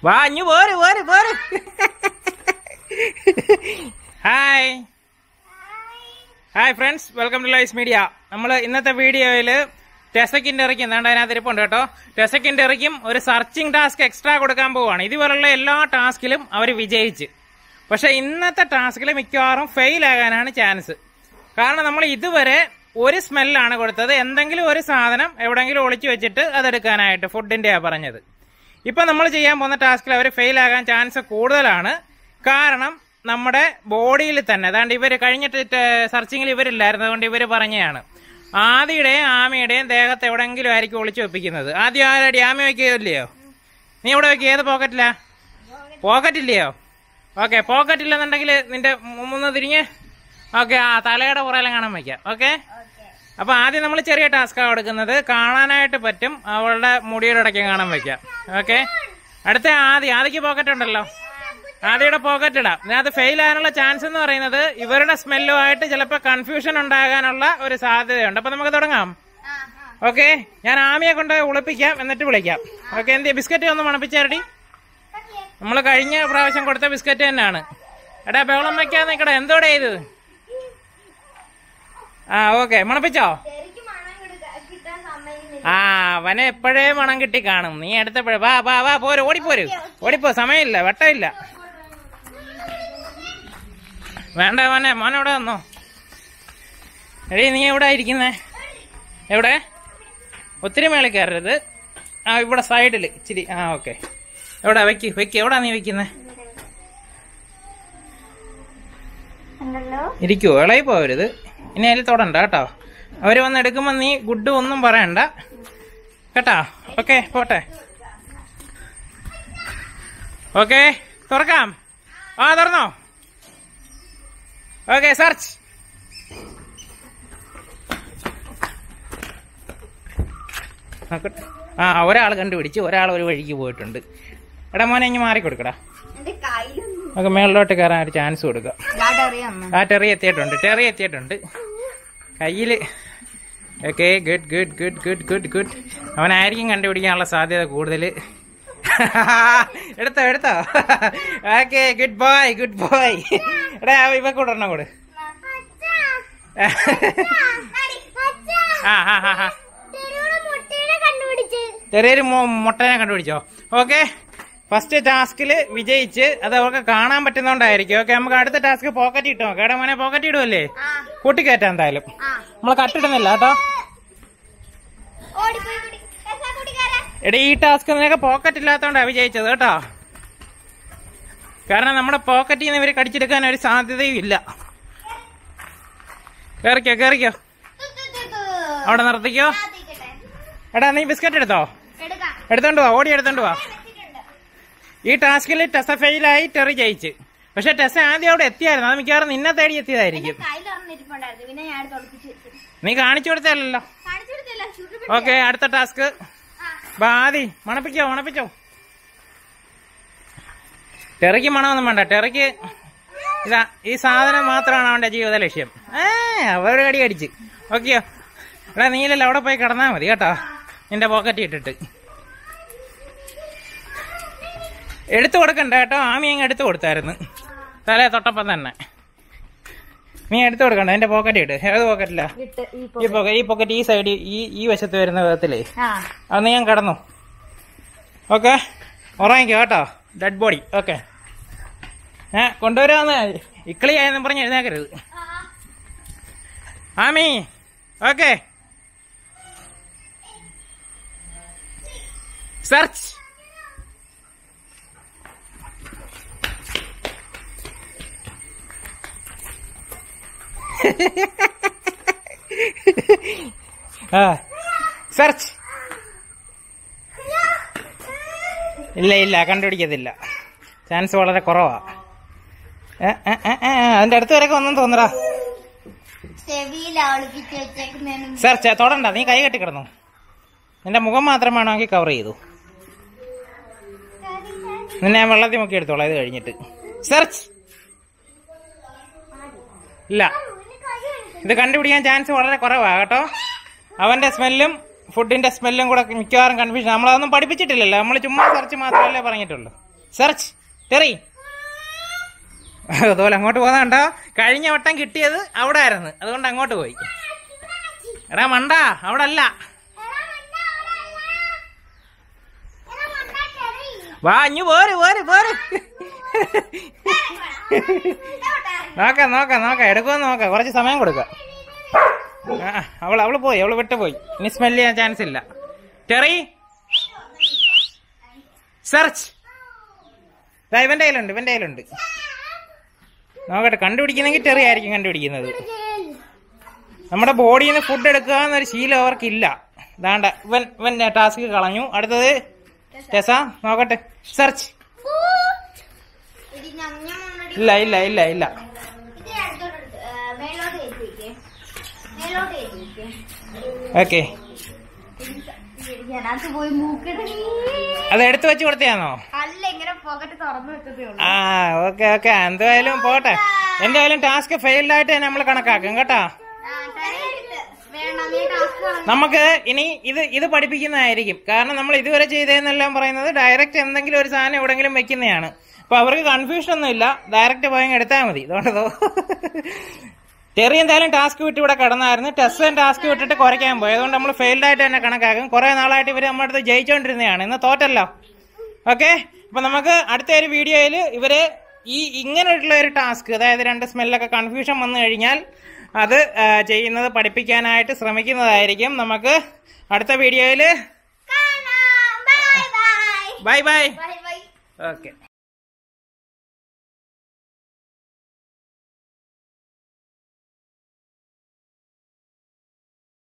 വാ ഇഞ്ഞു പോര് പോര് പോര് hi hi friends welcome to lies media നമ്മൾ ഇന്നത്തെ വീഡിയോയിൽ ടെസക്കിന്റെ ഇറക്കും എന്താണ്ട് അതിനകത്ത് ഇരിപ്പുണ്ട് കേട്ടോ ടെസക്കിന്റെ ഇറക്കും ഒരു സർച്ചിങ് ടാസ്ക് എക്സ്ട്രാ കൊടുക്കാൻ പോവാണ് ഇതുപോലുള്ള എല്ലാ ടാസ്കിലും അവർ വിജയിച്ച് പക്ഷെ ഇന്നത്തെ ടാസ്കിൽ മിക്കവാറും ഫെയിൽ ആകാനാണ് ചാൻസ് കാരണം നമ്മൾ ഇതുവരെ ഒരു സ്മെല്ലാണ് കൊടുത്തത് എന്തെങ്കിലും ഒരു സാധനം എവിടെങ്കിലും ഒളിച്ചു വെച്ചിട്ട് അതെടുക്കാനായിട്ട് ഫുഡിന്റെയാ പറഞ്ഞത് ഇപ്പൊ നമ്മൾ ചെയ്യാൻ പോകുന്ന ടാസ്കിൽ അവർ ഫെയിൽ ആകാൻ ചാൻസ് കൂടുതലാണ് കാരണം നമ്മുടെ ബോഡിയിൽ തന്നെ അതാണ്ട് ഇവര് കഴിഞ്ഞിട്ട് സെർച്ചിങ്ങിൽ ഇവരില്ലായിരുന്നു അതുകൊണ്ട് ഇവര് പറഞ്ഞതാണ് ആദിയുടെയും ആമയുടെയും ദേഹത്ത് എവിടെങ്കിലും ആയിരിക്കും ഒളിച്ചു വെപ്പിക്കുന്നത് ആദ്യം ആരടി ആമ വെക്കുകയില്ലയോ നീ എവിടെ വെക്കുക ഏത് പോക്കറ്റിലാ പോക്കറ്റ് ഇല്ലയോ ഓക്കെ പോക്കറ്റ് ഇല്ലെന്നുണ്ടെങ്കിൽ നിന്റെ മുന്ന് തിരിഞ്ഞ് ഓക്കെ ആ തലയുടെ പുറയിലും കാണാൻ വയ്ക്കാം ഓക്കെ അപ്പൊ ആദ്യം നമ്മൾ ചെറിയ ടാസ്കാണ് കൊടുക്കുന്നത് കാണാനായിട്ട് പറ്റും അവളുടെ മുടിയുടെ ഇടയ്ക്ക് കാണാൻ വയ്ക്കാം ഓക്കെ അടുത്ത ആദ്യ ആദ്യക്ക് പോക്കറ്റ് ഉണ്ടല്ലോ ആദ്യയുടെ പോക്കറ്റ് ഇടാം ഇതിനകത്ത് ഫെയിൽ ആകാനുള്ള ചാൻസ് എന്ന് പറയുന്നത് ഇവരുടെ സ്മെല്ലുമായിട്ട് ചിലപ്പോൾ കൺഫ്യൂഷൻ ഉണ്ടാകാനുള്ള ഒരു സാധ്യതയുണ്ട് അപ്പൊ നമുക്ക് തുടങ്ങാം ഓക്കെ ഞാൻ ആമിയെ കൊണ്ട് ഉളിപ്പിക്കാം എന്നിട്ട് വിളിക്കാം ഓക്കെ എന്ത് ബിസ്ക്കറ്റ് ഒന്ന് മണപ്പിച്ചേരടി നമ്മൾ കഴിഞ്ഞ പ്രാവശ്യം കൊടുത്ത ബിസ്ക്കറ്റ് തന്നെയാണ് എടാ ബഹളം വെക്കാൻ നിക്കടാ എന്തോടെ ഇത് ആ ഓക്കെ മണപ്പിച്ചോ ശരിക്കും മണം കിടക്ക- കിട്ടാൻ സമ്മതിക്കുന്നില്ല. ആ അവനെ എപ്പോഴേ മണം കിട്ടി കാണും നീ അടുത്തപ്പോഴേ വാ വാ വാ പോര് ഓടിപ്പോര് ഓടിപ്പോ സമയമില്ല വെട്ടമില്ല വേണ്ട മോനെ മോൻ എവിടെ വന്നോ എടീ നീ എവിടെ ഇരിക്കുന്നേ എവിടെ ഒത്തിരി മേളിൽ കയറരുത് ആ ഇവിടെ സൈഡിൽ ഇച്ചിരി ആ ഓക്കെ എവിടെ വെക്ക് വെക്ക് എവിടാ നീ വെക്കുന്നേ ഉണ്ടല്ലോ ഇരിക്കുവോ ഇളകി പോകരുത് ഇനി അതിൽ തൊടണ്ട കേട്ടോ അവര് വന്ന് എടുക്കുമ്പോ നീ ഗുഡ് ഒന്നും പറയണ്ട കേട്ടാ ഓക്കെ പോട്ടെ ഓക്കെ തുറക്കാം ആ തുറന്നോ ഓക്കെ സെർച്ച് നോക്കട്ടെ ആ ഒരാൾ കണ്ടുപിടിച്ച് ഒരാൾ ഒരു വഴിക്ക് പോയിട്ടുണ്ട് എടാ മോനെ ഇനി മാറി കൊടുക്കടാ എന്റെ കയ്യിലൊന്നും നമുക്ക് മേളിലോട്ട് കയറാൻ ഒരു ചാൻസ് കൊടുക്കാം അറിയാം ആ ടെറി എത്തിയിട്ടുണ്ട് ടെറി എത്തിയിട്ടുണ്ട് കയ്യില് okay good good good good good good അവനായിരിക്കും കണ്ടുപിടിക്കാനുള്ള സാധ്യത കൂടുതൽ എടുത്തോ എടുത്തോ okay good boy good boy എടാ ഇവ കൂടെ എണ്ണം കൂടെ ആ ആ ആ ആ മുട്ടയുടെ കണ്ടുപിടിച്ച് ചെറിയൊരു മൊ- മുട്ടനെ കണ്ടുപിടിച്ചോ ഓക്കെ ഫസ്റ്റ് ടാസ്കില് വിജയിച്ച് അത് അവർക്ക് കാണാൻ പറ്റുന്നോണ്ടായിരിക്കും ഓക്കെ നമുക്ക് അടുത്ത ടാസ്ക് പോക്കറ്റ് ഇട്ടോ കേടാ മോനെ പോക്കറ്റ് ഇടുമല്ലേ ആ കൂട്ടിക്കയറ്റാം എന്തായാലും ആ നമ്മൾ കട്ടിടുന്നില്ല കേട്ടോ ഓടിപ്പോയി കുടി രസാ കുടിക്കാരാ എടി ഈ ടാസ്ക് നിനക്ക് പോക്കറ്റ് ഇല്ലാത്തോണ്ടാ വിജയിച്ചത് കേട്ടോ കാരണം നമ്മുടെ പോക്കറ്റിൽ നിന്ന് ഇവര് കടിച്ചെടുക്കാൻ ഒരു സാധ്യതയും ഇല്ല കേറിക്കോ കേറിക്കോ തു, തു, തു, തു. അവിടെ നിർത്തിക്കോ കാത്തിക്കട്ടെ. എടാ നീ ബിസ്ക്കറ്റ് എടുത്തോ എടുക്കാം എടുത്തോണ്ട് വാ ഓടി എടുത്തോണ്ട് വാ വെച്ചിട്ടുണ്ട്. ഈ ടാസ്കിൽ ടെസ ഫെയിലായി ടെറി ജയിച്ച് പക്ഷെ ടെസ ആദ്യം അവിടെ എത്തിയായിരുന്നു അത് മിക്കവാറും നിന്നെ തേടി എത്തിയതായിരിക്കും കയ്യിൽ ഇരിപ്പുണ്ടായിരുന്നു പിന്നെ ഞാൻ തൊളിപ്പിച്ച് വെച്ചു നീ കാണിച്ചു കൊടുത്തല്ലോ കാണിച്ചു കൊടുത്തില്ല ഷുഗർ ഓക്കെ അടുത്ത ടാസ്ക് ബാതി മണപ്പിക്കോ മണപ്പിച്ചോ ടെറയ്ക്ക് മണമൊന്നും വേണ്ട ടെറയ്ക്ക് ഇതാ ഈ സാധനം മാത്രമാണ് അവന്റെ ജീവിത ലക്ഷ്യം ഏ അവരുടെ കടി അടിച്ച് ഓക്കെയോ എടാ നീലല്ല അവിടെ പോയി കിടന്നാ മതി കേട്ടോ നിന്റെ പോക്കറ്റ് ഇട്ടിട്ട് എടുത്തു കൊടുക്കണ്ട കേട്ടോ ആമി അങ്ങ് എടുത്തു കൊടുത്തായിരുന്നു തലേ തൊട്ടപ്പം തന്നെ നീ എടുത്തു കൊടുക്കണ്ട എന്റെ പോക്കറ്റ് ഇട്ട് ഏത് പോക്കറ്റിലാ ഇട്ട് ഈ ഈ പോക്കറ്റ് ഈ പോക്കറ്റ് ഈ സൈഡ് ഈ ഈ വശത്ത് വരുന്ന വിധത്തിലേ ആ അന്ന് ഞാൻ കടന്നു ഓക്കെ ഉറങ്ങിക്കോ കേട്ടോ ഡെഡ് ബോഡി ഓക്കെ ഏ കൊണ്ടുവരാന്ന് ഇക്കളിയായെന്നും പറഞ്ഞ് എഴുന്നേക്കരുത് ആമി ഓക്കെ സെർച്ച് ആ സെർച്ച് ഇല്ല ഇല്ല കണ്ടുപിടിക്കത്തില്ല ചാൻസ് വളരെ കുറവാ ഏ, ഏ, ഏ, ഏ, അതിന്റെ അടുത്ത് വരെയൊക്കെ ഒന്നും തോന്നടാ ചെവിയിൽ ഒളിപ്പിച്ച് വെച്ചേക്കുന്നതിനും സെർച്ച് തൊടണ്ട നീ കൈ കെട്ടി കിടന്നു നിന്റെ മുഖം മാത്രം വേണമെങ്കിൽ കവർ ചെയ്തു നിന്നെ ഞാൻ വെള്ളത്തിൽ മുക്കി എടുത്തോളാം ഇത് കഴിഞ്ഞിട്ട് സെർച്ച് ഇല്ല ഇത് കണ്ടുപിടിക്കാൻ ചാൻസ് വളരെ കുറവാ കേട്ടോ അവന്റെ സ്മെല്ലും ഫുഡിന്റെ സ്മെല്ലും കൂടെ മിക്കവാറും കൺഫ്യൂഷൻ നമ്മളതൊന്നും പഠിപ്പിച്ചിട്ടില്ലല്ലോ നമ്മൾ ചുമ്മാ സെർച്ച് മാത്രമല്ലേ പറഞ്ഞിട്ടുള്ളൂ സെർച്ച് ടെറി അതുപോലെ അങ്ങോട്ട് പോകുന്നുണ്ടോ കഴിഞ്ഞ വട്ടം കിട്ടിയത് അവിടെ ആയിരുന്നു അതുകൊണ്ട് അങ്ങോട്ട് പോയി എടാ മണ്ട അവിടെ അല്ല വാ ഇഞ്ഞു പോര് പോര് പോര് നോക്കാം നോക്കാം നോക്കാം എടുക്കുമെന്ന് നോക്കാം കുറച്ച് സമയം കൊടുക്കാം ആ അവൾ അവള് പോയി അവള് വിട്ടു പോയി ഇനി സ്മെല് ചെയ്യാൻ ചാൻസ് ഇല്ല ടെറി സെർച്ച് ദാ ഇവന്റെ കയ്യിലുണ്ട് ഇവന്റെ കയ്യിലുണ്ട് നോക്കട്ടെ കണ്ടുപിടിക്കുന്നെങ്കിൽ ടെറി ആയിരിക്കും കണ്ടുപിടിക്കുന്നത് നമ്മുടെ ബോഡിയിൽ നിന്ന് ഫുഡ് എടുക്കുക എന്നൊരു ശീലം അവർക്കില്ല ദാണ്ട ഇവൻ ഇവൻ ടാസ്ക് കളഞ്ഞു അടുത്തത് ടെസ നോക്കട്ടെ സെർച്ച് ഇത് ഞം ഞം എന്നടി. ഇല്ല ഇല്ല ഇല്ല ഇല്ല ഇത് അടുത്തോട്ട് എടുത്ത്, ഏ, മേലോട്ട് കയറ്റി വെക്ക്. മേലോട്ട് കയറ്റി വെക്ക്. ഓക്കെ ഇതിനകത്ത് പോയി മൂക്കിടണി അത് എടുത്തു വെച്ച് കൊടുത്തയാണോ അല്ല ഇങ്ങനെ പോക്കറ്റ് തുറന്നു വെക്കത്തേ ഉള്ളൂ ആ ഓക്കെ ഓക്കെ എന്തായാലും പോട്ടെ എന്തായാലും ടാസ്ക് ഫെയിൽഡ് ആയിട്ട് നമ്മൾ കണക്കാക്കും കേട്ടാ ആ, തരരുത്. വേണം നീ ടാസ്ക് നമുക്ക് ഇനി ഇത് ഇത് പഠിപ്പിക്കുന്നതായിരിക്കും കാരണം നമ്മൾ ഇതുവരെ ചെയ്തതെന്നെല്ലാം പറയുന്നത് ഡയറക്റ്റ് എന്തെങ്കിലും ഒരു സാധനം എവിടെങ്കിലും വെക്കുന്നതാണ് അപ്പൊ അവർക്ക് കൺഫ്യൂഷൻ ഒന്നും ഇല്ല ഡയറക്റ്റ് പോയി അങ്ങ് എടുത്താൽ മതി അതുകൊണ്ടതോ ടെറി എന്തായാലും ടാസ്ക് വിട്ട് ഇവിടെ കിടന്നായിരുന്നു ടെസ്റ്റും ടാസ്ക് വിട്ടിട്ട് കുറയ്ക്കാൻ പോയി അതുകൊണ്ട് നമ്മൾ ഫെയിൽഡ് ആയിട്ട് തന്നെ കണക്കാക്കും കുറെ നാളായിട്ട് ഇവർ നമ്മുടെ അടുത്ത് ജയിച്ചുകൊണ്ടിരുന്നതാണ് ഇന്ന് തോറ്റല്ലോ ഓക്കെ അപ്പൊ നമുക്ക് അടുത്ത ഒരു വീഡിയോയിൽ ഇവര് ഈ ഇങ്ങനെയുള്ള ഒരു ടാസ്ക് അതായത് രണ്ട് സ്മെല്ലൊക്കെ കൺഫ്യൂഷൻ വന്നു കഴിഞ്ഞാൽ അത് ആ, ചെയ്യുന്നത് പഠിപ്പിക്കാനായിട്ട് ശ്രമിക്കുന്നതായിരിക്കും നമുക്ക് അടുത്ത വീഡിയോയിൽ കാണാം bye bye bye bye bye bye okay